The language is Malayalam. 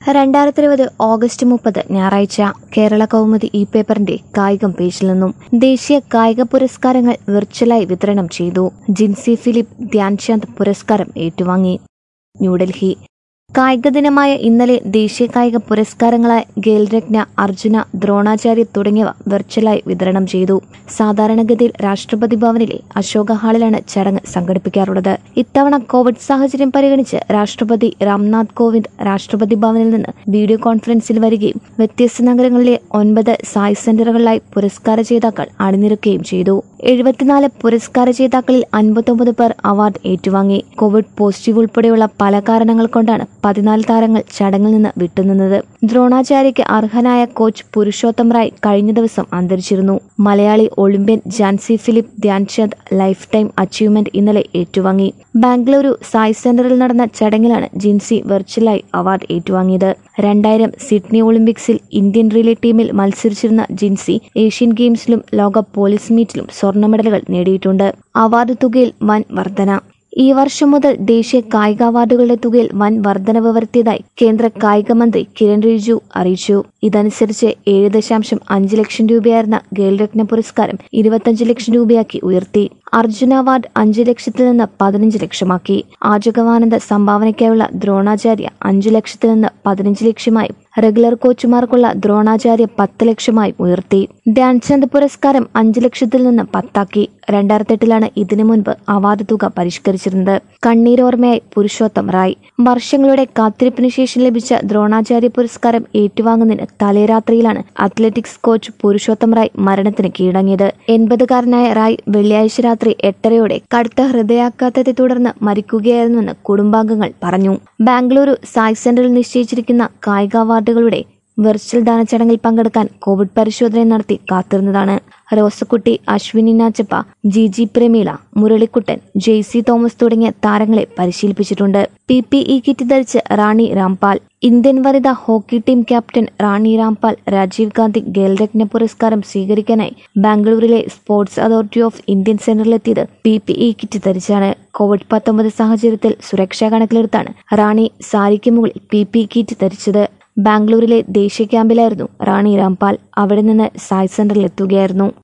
രണ്ടായിരത്തി ഇരുപത് ഓഗസ്റ്റ് മുപ്പത് ഞായറാഴ്ച കേരള കൗമുദി ഇ പേപ്പറിന്റെ കായികം പേജിൽ നിന്നും ദേശീയ കായിക പുരസ്കാരങ്ങൾ വിർച്വലായി വിതരണം ചെയ്തു ജിൻസി ഫിലിപ്പ് ധ്യാൻചന്ദ് പുരസ്കാരം ഏറ്റുവാങ്ങി ന്യൂഡൽഹി കായിക ദിനമായ ഇന്നലെ ദേശീയ കായിക പുരസ്കാരങ്ങളായ ഖേൽരത്ന അർജുന ദ്രോണാചാര്യ തുടങ്ങിയവ വിർച്വലായി വിതരണം ചെയ്തു സാധാരണഗതിയിൽ രാഷ്ട്രപതി ഭവനിലെ അശോക ഹാളിലാണ് ചടങ്ങ് സംഘടിപ്പിക്കാറുള്ളത് ഇത്തവണ കോവിഡ് സാഹചര്യം പരിഗണിച്ച് രാഷ്ട്രപതി രാംനാഥ് കോവിന്ദ് രാഷ്ട്രപതി ഭവനിൽ നിന്ന് വീഡിയോ കോൺഫറൻസിൽ വരികയും വ്യത്യസ്ത നഗരങ്ങളിലെ ഒൻപത് സായ് സെന്ററുകളിലായി പുരസ്കാര ജേതാക്കൾ അണിനിരക്കുകയും ചെയ്തു എഴുപത്തിനാല് പുരസ്കാര ജേതാക്കളിൽ അൻപത്തൊമ്പത് പേർ അവാർഡ് ഏറ്റുവാങ്ങി കോവിഡ് പോസിറ്റീവ് ഉൾപ്പെടെയുള്ള പല കാരണങ്ങൾ കൊണ്ടാണ് പതിനാല് താരങ്ങൾ ചടങ്ങിൽ നിന്ന് വിട്ടുനിന്നത് ദ്രോണാചാര്യയ്ക്ക് അർഹനായ കോച്ച് പുരുഷോത്തം റായ് കഴിഞ്ഞ ദിവസം അന്തരിച്ചിരുന്നു Malayali olympian Jancy Philip Dhyanchand life time achievement ഇന്നലെ ഏറ്റുവാങ്ങി ബാംഗ്ലൂരു സായ് സെന്ററിൽ നടന്ന ചടങ്ങിലാണ് ജിൻസി വെർച്വലായി അവാർഡ് ഏറ്റുവാങ്ങിയത് രണ്ടായിരം സിഡ്നി ഒളിമ്പിക്സിൽ ഇന്ത്യൻ റിലേ ടീമിൽ മത്സരിച്ചിരുന്ന ജിൻസി ഏഷ്യൻ ഗെയിംസിലും ലോക പോലീസ് മീറ്റിലും സ്വർണ്ണ മെഡലുകൾ നേടിയിട്ടുണ്ട് അവാർഡ് തുകയിൽ വൻ വർധന ഈ വർഷം മുതൽ ദേശീയ കായിക അവാർഡുകളുടെ തുകയിൽ വൻ വർധനവ് വരുത്തിയതായി കേന്ദ്ര കായിക മന്ത്രി കിരൺ റിജിജു അറിയിച്ചു ഇതനുസരിച്ച് ഏഴ് ദശാംശം അഞ്ച് ലക്ഷം രൂപയായിരുന്ന ഖേൽരത്ന പുരസ്കാരം ഇരുപത്തഞ്ച് ലക്ഷം രൂപയാക്കി ഉയർത്തി അർജുന അവാർഡ് അഞ്ച് ലക്ഷത്തിൽ നിന്ന് പതിനഞ്ച് ലക്ഷമാക്കി ആജകവാനന്ദ സംഭാവനയ്ക്കായുള്ള ദ്രോണാചാര്യ അഞ്ചു ലക്ഷത്തിൽ നിന്ന് പതിനഞ്ച് ലക്ഷമായും റെഗുലർ കോച്ചുമാർക്കുള്ള ദ്രോണാചാര്യ പത്ത് ലക്ഷമായും ഉയർത്തി ധ്യാൻചന്ദ് പുരസ്കാരം അഞ്ചു ലക്ഷത്തിൽ നിന്ന് പത്താക്കി രണ്ടായിരത്തി എട്ടിലാണ് ഇതിനു മുൻപ് അവാർഡ് തുക പരിഷ്കരിച്ചിരുന്നത് കണ്ണീരോർമ്മയായി പുരുഷോത്തം റായ് വർഷങ്ങളുടെ കാത്തിരിപ്പിനു ശേഷം ലഭിച്ച ദ്രോണാചാര്യ പുരസ്കാരം ഏറ്റുവാങ്ങുന്നതിന് തലേരാത്രിയിലാണ് അത്ലറ്റിക്സ് കോച്ച് പുരുഷോത്തം റായ് മരണത്തിന് കീഴടങ്ങിയത് എൺപതുകാരനായ റായ് വെള്ളിയാഴ്ച രാത്രി എട്ടരയോടെ കടുത്ത ഹൃദയാഘാതത്തെ തുടർന്ന് മരിക്കുകയായിരുന്നുവെന്ന് കുടുംബാംഗങ്ങൾ പറഞ്ഞു ബാംഗ്ലൂരു സായ് സെന്ററിൽ നിശ്ചയിച്ചിരിക്കുന്ന കായിക അവാർഡുകളുടെ വെർച്വൽ ദാന ചടങ്ങിൽ പങ്കെടുക്കാൻ കോവിഡ് പരിശോധന നടത്തി കാത്തിരുന്നതാണ് റോസക്കുട്ടി അശ്വിനി നാച്ചപ്പ ജി ജി പ്രമീള മുരളിക്കുട്ടൻ ജെയ്സി തോമസ് തുടങ്ങിയ താരങ്ങളെ പരിശീലിപ്പിച്ചിട്ടുണ്ട് പി പി ഇ കിറ്റ് ധരിച്ച് റാണി രാംപാൽ ഇന്ത്യൻ വനിതാ hockey team captain Rani Rampal Rajiv Gandhi Khelratna പുരസ്കാരം സ്വീകരിക്കാനായി ബാംഗ്ലൂരിലെ സ്പോർട്സ് അതോറിറ്റി ഓഫ് ഇന്ത്യൻ സെന്ററിലെത്തിയത് പി പി ഇ കിറ്റ് ധരിച്ചാണ് കോവിഡ് പത്തൊമ്പത് സാഹചര്യത്തിൽ സുരക്ഷ കണക്കിലെടുത്താണ് റാണി സാരിക്ക് മുകളിൽ പി പി കിറ്റ് ധരിച്ചത് ബാംഗ്ലൂരിലെ ദേശീയ ക്യാമ്പിലായിരുന്നു റാണി രാംപാൽ അവിടെ നിന്ന് സായ് സെന്ററിലെത്തുകയായിരുന്നു